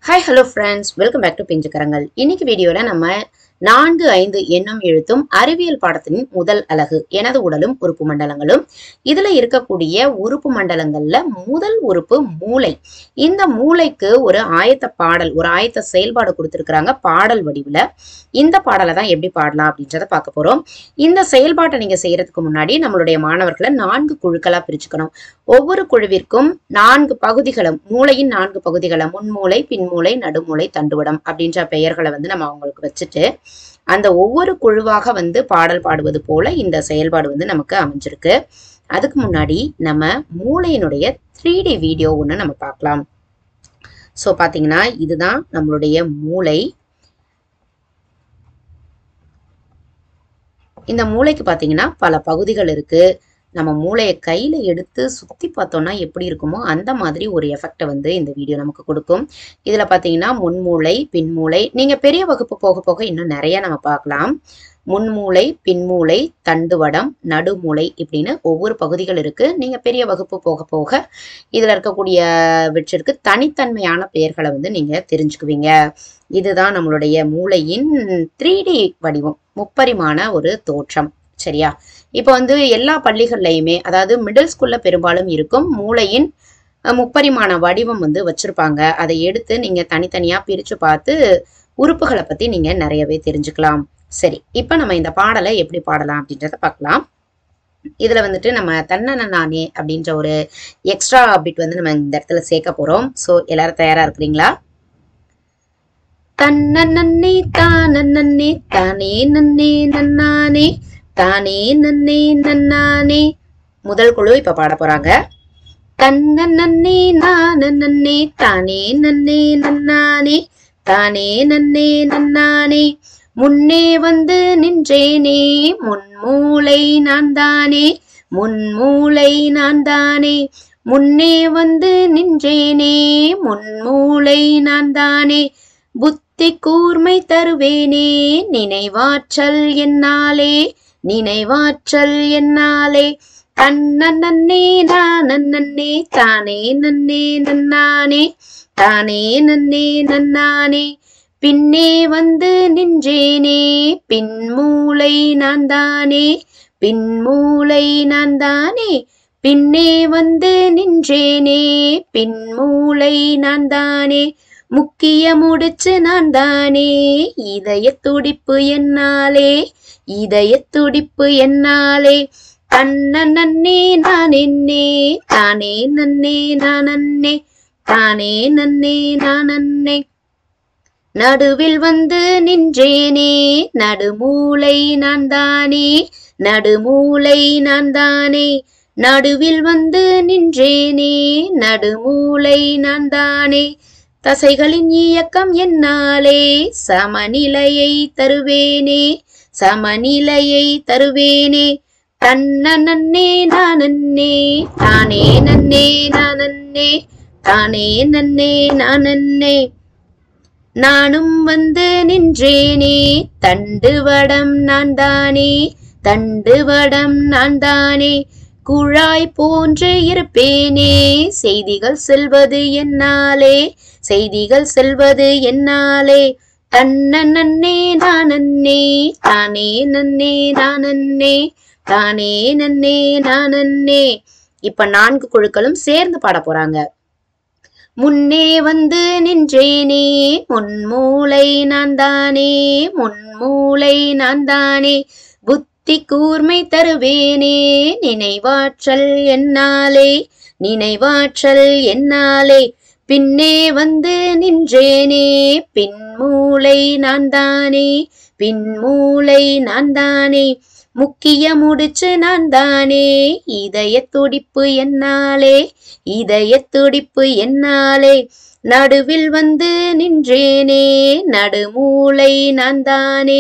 hi hello friends welcome back to Pinjukkarangal இன்னைக்கு வீடியோல நம்ம நான்கு ஐந்து எண்ணம் எழுத்தும் அறிவியல் பாடத்தின் முதல் அலகு எனது உடலும் உறுப்பு மண்டலங்களும் இதுல இருக்கக்கூடிய உறுப்பு மண்டலங்கள்ல முதல் உறுப்பு மூளை இந்த மூளைக்கு ஒரு ஆயத்த பாடல் ஒரு ஆயத்த செயல்பாடு கொடுத்துருக்குறாங்க பாடல் வடிவுல இந்த பாடலை தான் எப்படி பாடலாம் அப்படின்றத பார்க்க போறோம் இந்த செயல்பாட்டை நீங்க செய்யறதுக்கு முன்னாடி நம்மளுடைய மாணவர்களை நான்கு குழுக்களா பிரிச்சுக்கணும் ஒவ்வொரு குழுவிற்கும் நான்கு பகுதிகளும் மூளையின் நான்கு பகுதிகளை முன்மூளை பின்மூளை நடுமூளை தண்டுவடம் அப்படின்ற பெயர்களை வந்து நம்ம அவங்களுக்கு வச்சுட்டு அந்த ஒவ்வொரு குழுவாக வந்து பாடல் பாடுவது போல இந்த செயல்பாடு வந்து நமக்கு அமைஞ்சிருக்கு அதுக்கு முன்னாடி நம்ம மூளையினுடைய த்ரீ டி வீடியோ ஒன்று நம்ம பார்க்கலாம் ஸோ பார்த்தீங்கன்னா இதுதான் நம்மளுடைய மூளை இந்த மூளைக்கு பார்த்தீங்கன்னா பல பகுதிகள் இருக்கு நம்ம மூளையை கையில எடுத்து சுத்தி பார்த்தோம்னா எப்படி இருக்குமோ அந்த மாதிரி ஒரு எஃபெக்டை வந்து இந்த வீடியோ நமக்கு கொடுக்கும் இதுல பாத்தீங்கன்னா முன்மூளை பின்மூளை நீங்க பெரிய வகுப்பு போக போக இன்னும் நிறைய நம்ம பார்க்கலாம் முன்மூளை பின்மூளை தண்டுவடம் நடுமூளை இப்படின்னு ஒவ்வொரு பகுதிகள் இருக்கு நீங்க பெரிய வகுப்பு போக போக இதுல இருக்கக்கூடிய வெற்றிற்கு தனித்தன்மையான பெயர்களை வந்து நீங்க தெரிஞ்சுக்குவீங்க இதுதான் நம்மளுடைய மூளையின் த்ரீ டி வடிவம் முப்பரிமாண ஒரு தோற்றம் சரியா இப்போ வந்து எல்லா பள்ளிகள்லையுமே அதாவது மிடில் ஸ்கூல்ல பெரும்பாலும் இருக்கும் மூளையின் அஹ், முப்பரிமாண வடிவம் வந்து வச்சிருப்பாங்க அதை எடுத்து நீங்க தனித்தனியா பிரிச்சு பார்த்து உறுப்புகளை பத்தி நீங்க நிறையவே தெரிஞ்சுக்கலாம் சரி இப்போ நம்ம இந்த பாடலை எப்படி பாடலாம் அப்படின்றத பார்க்கலாம் இதுல வந்துட்டு நம்ம தன்னன நானே அப்படின்ற ஒரு எக்ஸ்ட்ரா பிட் வந்து நம்ம இந்த இடத்துல சேர்க்க போறோம் ஸோ எல்லாரும் தயாரா இருக்கிறீங்களா தன்னன்னே தானன்னே தானே நன்னே நன்னானே தானே நன்னே நன்னானே முதல் குழு இப்ப பாட போறாங்க தன்னன்னே நானன்னே தானே நன்னே நன்னானே தானே நன்னே நன்னானே முன்னே வந்து நின்றேனே முன்மூளை நான் தானே முன்மூளை நான் தானே முன்னே வந்து நின்றேனே முன்மூளை நான் தானே புத்தி கூர்மை தருவேனே நினைவாற்றல் என்னாலே நினைவாற்றல் என்னாலே தன்னன்னே நானன்னே தானே நன்னே நன்னானே தானே நன்னே நன்னானே பின்னே வந்து நின்றேனே பின்மூளை நான் தானே பின்மூளை நான் தானே பின்னே வந்து நின்றேனே பின்மூளை நான் தானே முக்கிய முடிச்சு நான் தானே இதய துடிப்பு என்னாலே இதய துடிப்பு என்னாலே தன்னன்னே நான் என்னே தானே நன்னே நான் அன்னே தானே நன்னே நான் அன்னே நடுவில் வந்து நின்றேனே நடுமூளை நான் தானே நடுமூளை நான் தானே நடுவில் வந்து நின்றேனே நடுமூளை நான் தானே தசைகளின் இயக்கம் என்னாலே சமநிலையை தருவேனே சமநிலையை தருவேனே தன்னன்னே நானன்னே தானே நன்னே நானன்னே தானே நன்னே நானன்னே நானும் வந்து நின்றேனே தண்டுவடம் நான் தானே தண்டுவடம் நான் தானே குழாய் போன்று இருப்பேனே செய்திகள் செல்வது என்னாலே செய்திகள் செல்வது என்னாலே தன்னன்னே நானன்னே தானே நன்னே நானன்னே தானே நன்னே நானன்னே இப்ப நான்கு குழுக்களும் சேர்ந்து பாட போறாங்க முன்னே வந்து நின்றேனே முன்மூளை நான் தானே முன்மூளை நான் தானே புத்தி கூர்மை தருவேனே நினைவாற்றல் என்னாலே நினைவாற்றல் என்னாலே பின்னே வந்து நின்றேனே பின்மூளை நான் தானே பின்மூளை நான் தானே முக்கிய முடிச்சு நான் தானே இதய துடிப்பு என்னாலே இதய துடிப்பு என்னாலே நடுவில் வந்து நின்றேனே நடுமூளை நான் தானே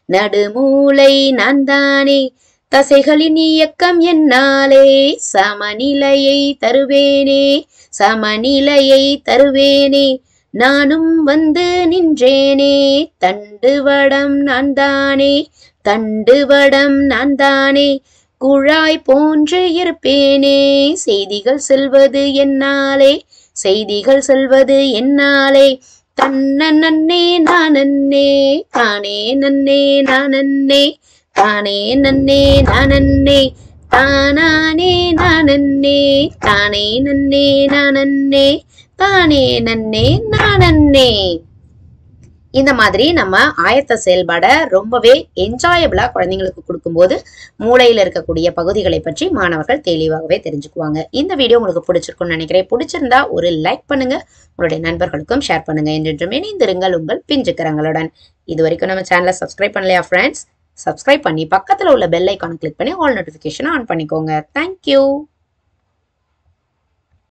நடுமூளை நான் தானே தசைகளின் இயக்கம் என்னாலே சமநிலையை தருவேனே சமநிலையை தருவேனே நானும் வந்து நின்றேனே தண்டுவடம் நான் தானே தண்டுவடம் நான் தானே குழாய் போன்று இருப்பேனே செய்திகள் செல்வது என்னாலே செய்திகள் செல்வது என்னாலே தன்ன நன்னே நானன்னே தானே நன்னே நானன்னே தானே நன்னே நானன்னே தானானே நானன்னே தானே நன்னே நானன்னே தானே நன்னே நானன்னே இந்த மாதிரி நம்ம ஆயத்த செயல்பாடை ரொம்பவே என்ஜாயபிளா குழந்தைங்களுக்கு கொடுக்கும்போது மூளையில இருக்கக்கூடிய பகுதிகளை பற்றி மாணவர்கள் தெளிவாகவே தெரிஞ்சுக்குவாங்க இந்த வீடியோ உங்களுக்கு பிடிச்சிருக்கும்னு நினைக்கிறேன் பிடிச்சிருந்தா ஒரு லைக் பண்ணுங்க உங்களுடைய நண்பர்களுக்கும் ஷேர் பண்ணுங்க என்றென்றும் இணைந்திருங்கள் உங்கள் பிஞ்சுக்கிறங்களுடன் இது வரைக்கும் நம்ம சேனலை சப்ஸ்கிரைப் பண்ணலையா ஃப்ரெண்ட்ஸ் சப்ஸ்கிரைப் பண்ணி பக்கத்தில் உள்ள பெல் ஐக்கானை கிளிக் பண்ணி ஆல் நோட்டிஃபிகேஷன் ஆன் பண்ணிக்கோங்க தேங்க்யூ